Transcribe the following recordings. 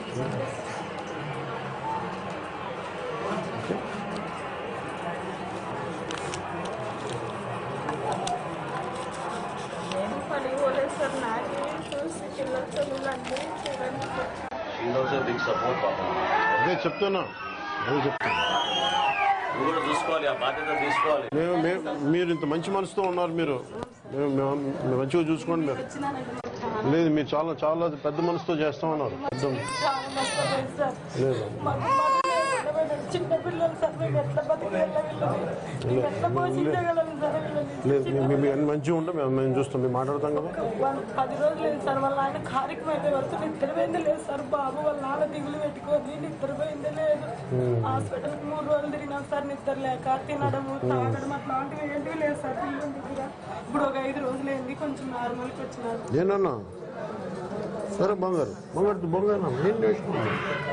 నేను పని పోలేదు సార్ నాకే చూసి పిల్లల చదువులు అన్నీ చూడండి sir she knows a big support పాప అదే చెప్తున్నా అదే చెప్తున్నా నువ్వు కూడా చూసుకోవాలి ఆ బాధ్యత తీసుకోవాలి మేము మేము మీరు ఇంత మంచి మనసుతో ఉన్నారు మీరు మేము మేము- మేము మంచిగా చూసుకోండి మీరు లేదు మీరు చాలా చాలా పెద్ద మనసుతో చేస్తా ఉన్నారు పెద్ద చాలా నష్టపోయింది సార్ లేదు మాకు మధు లేకుండా పోయినాడు. చిన్న పిల్లలు సార్ మేము ఎట్లా బతికేళ్ళ వీళ్ళని మేము ఎట్లా పోషించగలం సార్ వీళ్ళని లేదు మీ- మీ- మీ మంచిగా ఉంటే మేము మేము చూస్తాం మేము మాట్లాడతాం కదా వాళ్ళు పది రోజులు లేదు సార్ వాళ్ళ ఆయన కార్యక్రమం అయితే వరకు నిద్రపోయింది లేదు సార్ బాబు వాళ్ళ నాన్న దిగులు పెట్టుకొని నిద్రపోయింది లేదు హాస్పిటల్ మూడు రోజులు తిరిగినాం సార్ నిద్ర లేక తినడము తాగడం అట్లాంటివి ఏంటివి లేదు సార్ పిల్లల దగ్గర ఇప్పుడు ఒక ఐదు రోజులు ఏంది కొంచెం నార్మల్కి వచ్చినారు నేనన్నా సరే బంగారు బంగారు బంగారు ఏం నేర్చుకున్నాను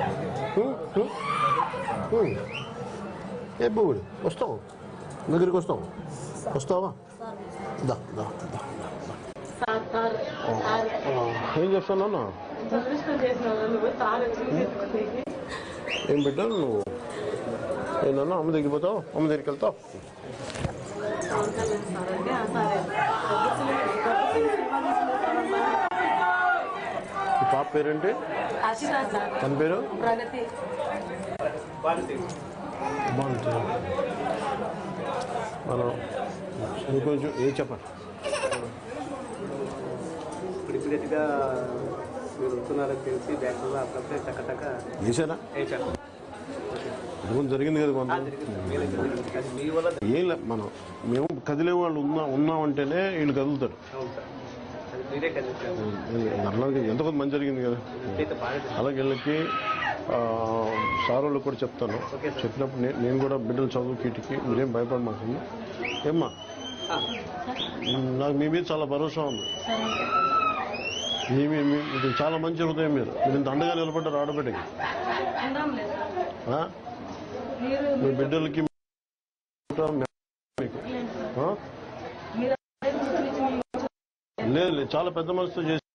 ఏ బువ్వుడు వస్తావు దగ్గరికి వస్తావు వస్తావా దా దా దా సార్ సార్ సార్ ఏం చేస్తానన్నా దురదృష్టం చేసిన వాళ్ళు సార్ ఏం పెట్టాను నువ్వు ఏంటన్నా అమ్మ దగ్గరికి పోతావు అమ్మ దగ్గరికి వెళ్తావు సార్ అంటే ఆ సార్ గబ్బుసిలి సినిమా తీసిన సార్ అమ్మాయి. ఈ పాప పేరేంటి ఆశిషా సార్ తన పేరు ప్రగతి బాగుంటుంది మనం ఇంకొంచెం ఏ చెప్పండి ఇప్పుడు ఇమీడియట్గా మీరు వస్తున్నారని తెలిసి బ్యాంకులో అప్పుడప్పుడే టక్క టక్క వేసారా వేయించాను ఇంకొంచెం జరిగింది కదా కొంత అది మీ వల్ల ఏం లే మనం మేము కదిలే వాళ్ళు ఉన్నా ఉన్నామంటేనే వీళ్ళు కదులుతారు అవును సార్ అది మీరే కలిసారు అలాగే ఎంత కొంత మంచి జరిగింది కదా అయితే బాగా అలాగే వీళ్ళకి ఆ, సార్ వాళ్ళకి కూడా చెప్తాను చెప్పినప్పుడు నే- నేను కూడా బిడ్డలు చదువు కీటికి మీరేం భయపడమాకండి ఏమ్మా నాకు మీ మీద చాలా భరోసా ఉంది మీ మీ మీ- ఇది చాలా మంచి హృదయం మీరు మీరు ఇంత అండగా నిలబడ్డారు ఆడబిడ్డకి ఉందాం లేదు సార్ ఆ? మీరు మీ బిడ్డలకి మీకు ఆ? మీరు లేదు లేదు చాలా పెద్ద మనసుతో చేసి